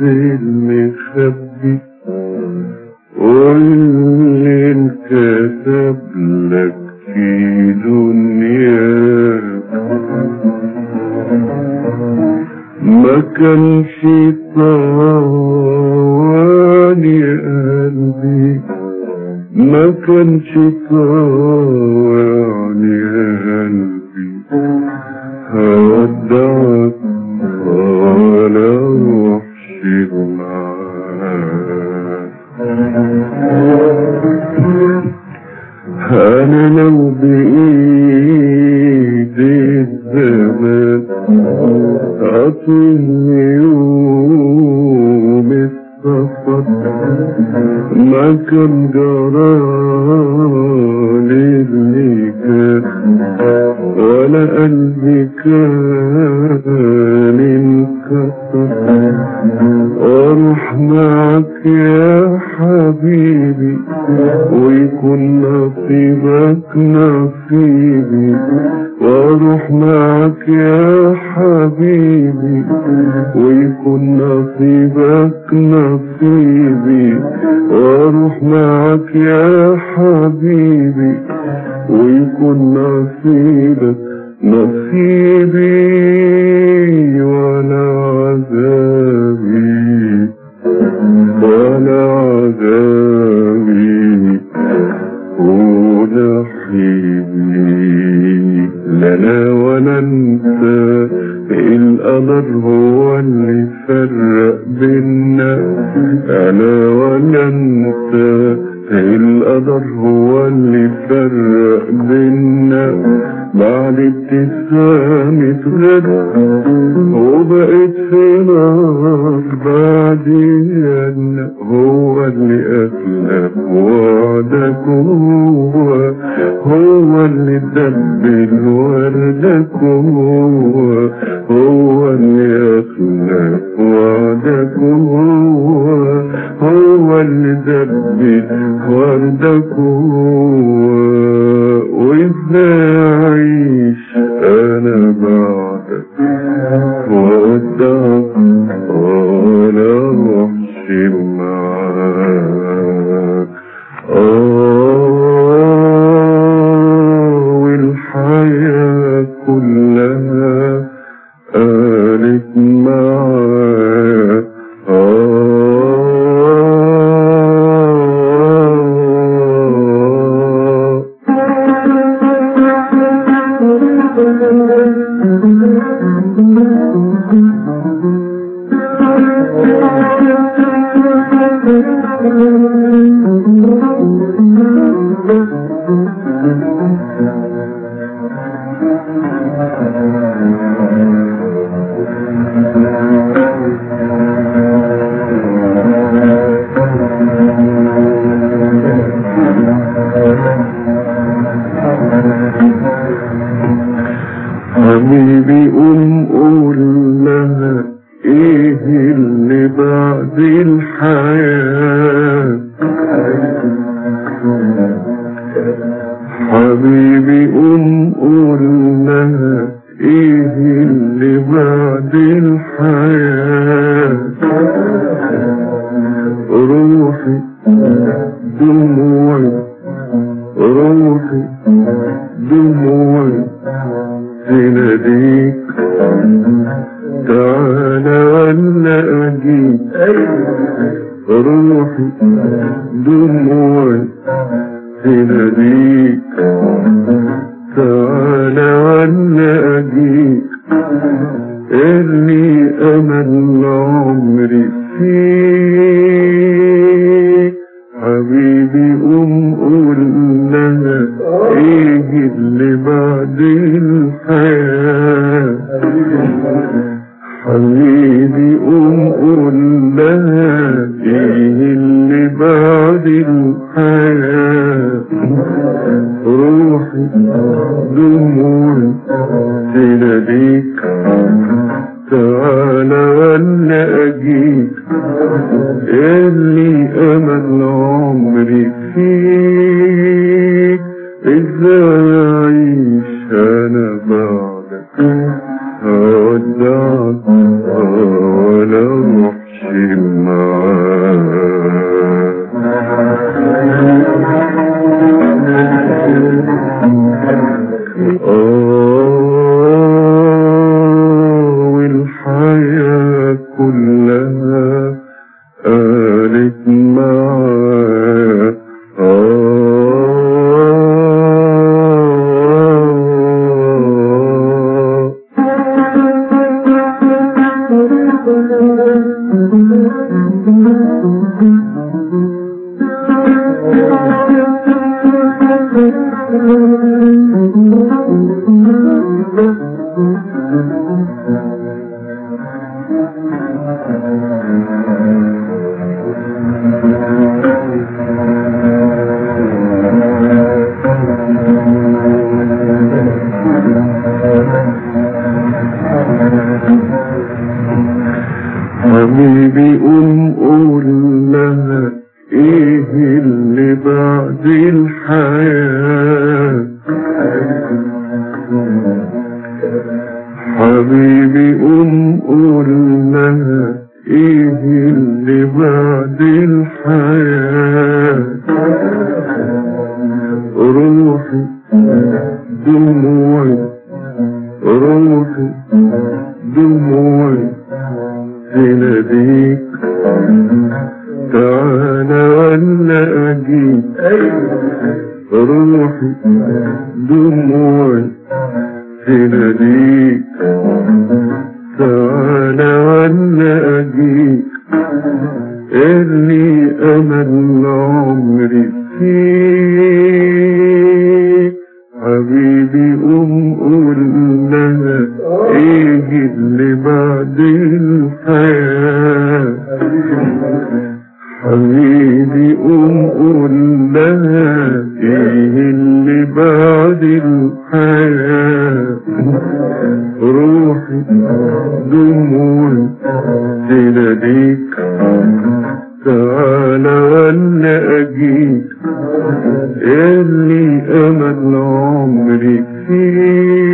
المخبي واللي انكتب لك في دنياك ما كانش طوال يا قلبي ما كانش طوال يا قلبي هودعك ولا روحش معاك انا لو بايدي الزمان اعطيني يوم السفر ما كان جرالي اللي كان ولا قلبي كان انكسر واروح معك يا حبيبي ويكون نصيبك نصيبي واروح معك يا حبيبي ويكون نصيبك نصيبي واروح معك يا حبيبي ويكون نصيبك نصيبي ولا عذابي ولا عذابي ونحيبي لنا ولا انت القدر هو اللي فرق بينا انا ولا انت القدر هو اللي فرق بينا بعد ابتسامة غدا وبقيت في نار بعد أن هو اللي أسلم وعدك هو هو اللي دبل وردك هو هو اللي أسلم وعدك هو هو اللي دبل وردك هو وإزاي أعيش أنا بعدك وأودعك ولا أروحش معاك آه والحياة كلها قالت معاك آه حبيبي قوم قول لها ايه اللي بعد الحياة حبيبي قوم قول لها ايه اللي بعد الحياة روحي دموعي روحي دموعي تناديك تعالى ولا اجيك روحي دموعي تناديك تعالى ولا اجيك اللي امل عمري فيك حبيبي قوم قول لها ايه اللي بعد الحياة حبيبي قوم قول لها ايه اللي بعد الحياة روحي دموعي تناديك تعالى ولا اجيك اللي امل عمري فيك ازاي اعيش انا بعدك هودعك ولا اروحش حبيبي قوم قول لها ايه اللي بعد الحياة حبيبي قوم قول لها ايه اللي بعد الحياة روحي دموعي روحي دموعي تناديك تعالى ولا اجيك روحي دموعي تناديك تعالى ولا اجيك اللي امل عمري فيك حبيبي قوم قول لها ايه اللي بعد الحياة حبيبي قوم قول لها ايه اللي بعد الحياة روحي دموعي تناديك تعالى ولا اجيك اللي امل عمري فيك